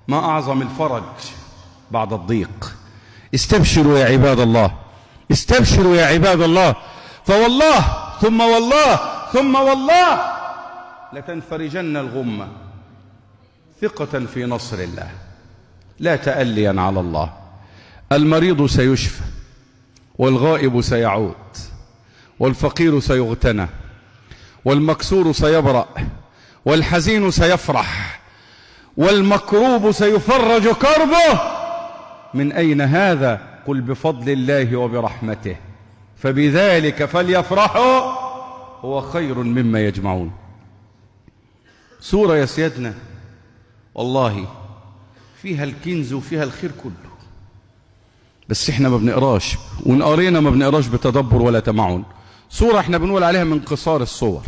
ما أعظم الفرج بعد الضيق استبشروا يا عباد الله استبشروا يا عباد الله فوالله ثم والله ثم والله لتنفرجن الغمة ثقة في نصر الله لا تأليا على الله المريض سيشفى والغائب سيعود والفقير سيغتنى والمكسور سيبرأ والحزين سيفرح والمكروب سيفرج كربه من أين هذا قل بفضل الله وبرحمته فبذلك فليفرحوا هو خير مما يجمعون سورة يا سيدنا والله فيها الكنز وفيها الخير كله بس احنا ما بنقراش وان قرينا ما بنقراش بتدبر ولا تمعن سورة احنا بنقول عليها من قصار الصور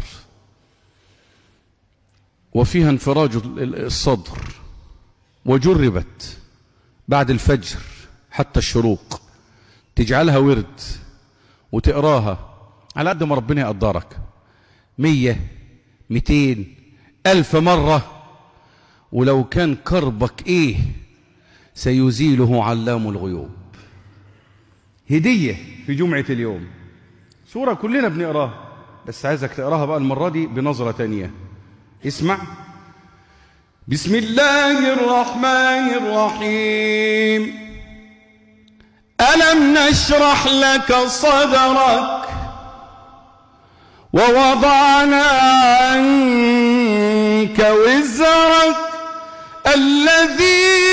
وفيها انفراج الصدر وجربت بعد الفجر حتى الشروق تجعلها ورد وتقراها على قد ما ربنا يقدرك مية ميتين ألف مرة ولو كان كربك إيه سيزيله علام الغيوب هدية في جمعة اليوم سورة كلنا بنقراها بس عايزك تقراها بقى المرة دي بنظرة تانية اسمع بسم الله الرحمن الرحيم ألم نشرح لك صدرك ووضعنا عنك وزرك الذي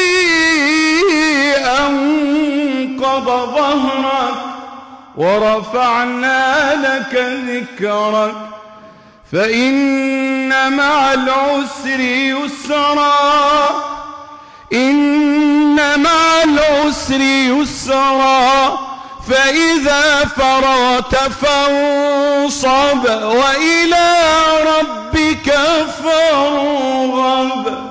أنقض ظهرك ورفعنا لك ذكرك فإن مع العسر يسرا إن مع العسر يسرا فإذا فرغت فانصب وإلى ربك فارغب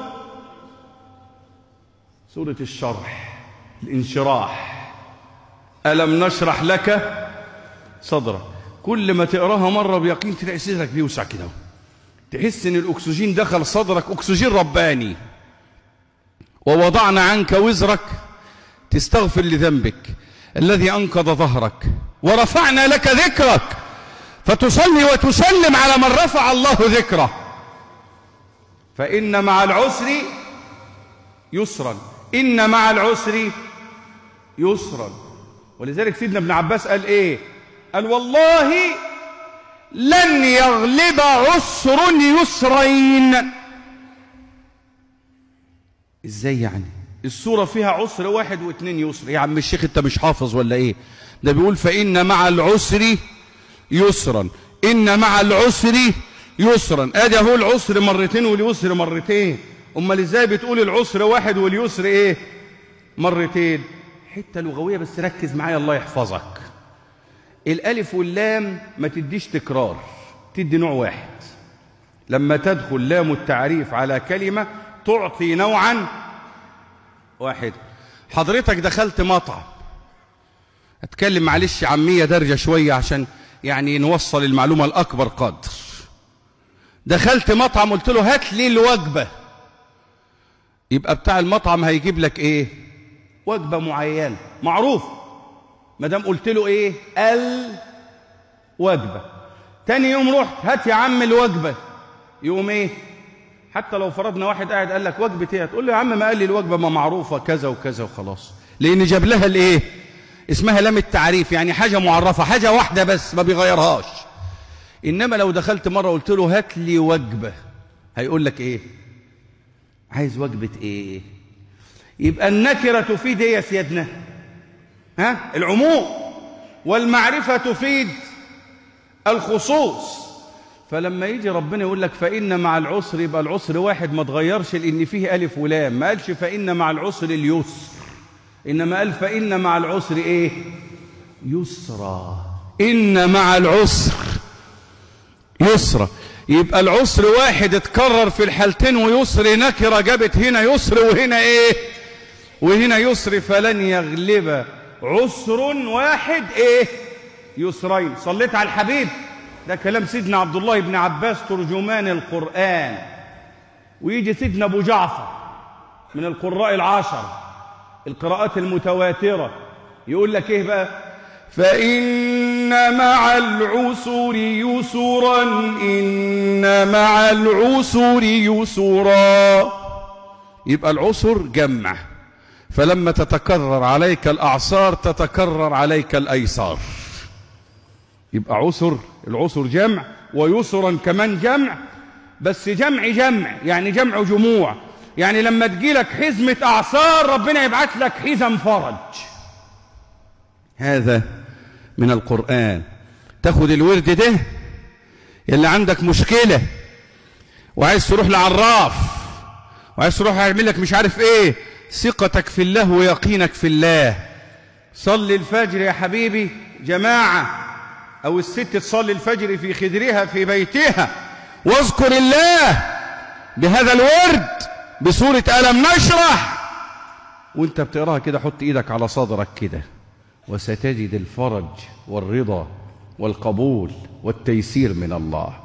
سورة الشرح الانشراح ألم نشرح لك صدرك كل ما تقراها مرة بيقين تلاقي صدرك بيوسع كده تحس ان الاكسجين دخل صدرك اكسجين رباني ووضعنا عنك وزرك تستغفر لذنبك الذي انقض ظهرك ورفعنا لك ذكرك فتصلي وتسلم على من رفع الله ذكره فان مع العسر يسرا ان مع العسر يسرا ولذلك سيدنا ابن عباس قال ايه قال والله لن يغلب عسر يسرين ازاي يعني السورة فيها عسر واحد واثنين يسر يا عم الشيخ انت مش حافظ ولا ايه ده بيقول فإن مع العسر يسرا إن مع العسر يسرا ادي اهو العسر مرتين واليسر مرتين امال ازاي بتقول العسر واحد واليسر ايه مرتين حته لغويه بس ركز معايا الله يحفظك الالف واللام ما تديش تكرار تدي نوع واحد لما تدخل لام التعريف على كلمه تعطي نوعا واحد حضرتك دخلت مطعم اتكلم معلش عاميه درجه شويه عشان يعني نوصل المعلومه الاكبر قدر دخلت مطعم قلت له هات لي الوجبه يبقى بتاع المطعم هيجيب لك ايه وجبه معينه معروف ما دام قلت له ايه الوجبه تاني يوم رحت هات يا عم الوجبه يقوم ايه حتى لو فرضنا واحد قاعد قال لك وجبه ايه تقول له يا عم ما قال لي الوجبه ما معروفه كذا وكذا وخلاص لان جاب لها الايه اسمها لام التعريف يعني حاجه معرفه حاجه واحده بس ما بيغيرهاش انما لو دخلت مره قلت له هات لي وجبه هيقول لك ايه عايز وجبه ايه يبقى النكره تفيد ايه يا سيادنا ها العموم والمعرفه تفيد الخصوص فلما يجي ربنا يقول لك فإن مع العسر يبقى العسر واحد ما تغيرش لأن فيه ألف ولام ما قالش فإن مع العسر اليسر إنما قال فإن مع العسر إيه يسرا إن مع العسر يسرا يبقى العسر واحد اتكرر في الحالتين ويسر نكرة جابت هنا يسر وهنا إيه وهنا يسر فلن يغلب عسر واحد إيه يسرين صليت على الحبيب ده كلام سيدنا عبد الله بن عباس ترجمان القرآن ويجي سيدنا أبو جعفر من القراء العشر القراءات المتواترة يقول لك ايه بقى فإن مع العسر يسرا إن مع العسر يسرا يبقى العسر جمع فلما تتكرر عليك الأعصار تتكرر عليك الأيسار يبقى عسر العسر جمع ويسرا كمان جمع بس جمع جمع يعني جمع جموع يعني لما تجيلك حزمة أعصار ربنا يبعت لك حزم فرج هذا من القرآن تاخد الورد ده اللي عندك مشكلة وعايز تروح لعراف وعايز تروح يعمل لك مش عارف ايه ثقتك في الله ويقينك في الله صلي الفجر يا حبيبي جماعة أو الست تصلي الفجر في خدرها في بيتها واذكر الله بهذا الورد بسورة ألم نشرح وانت بتقراها كده حط ايدك على صدرك كده وستجد الفرج والرضا والقبول والتيسير من الله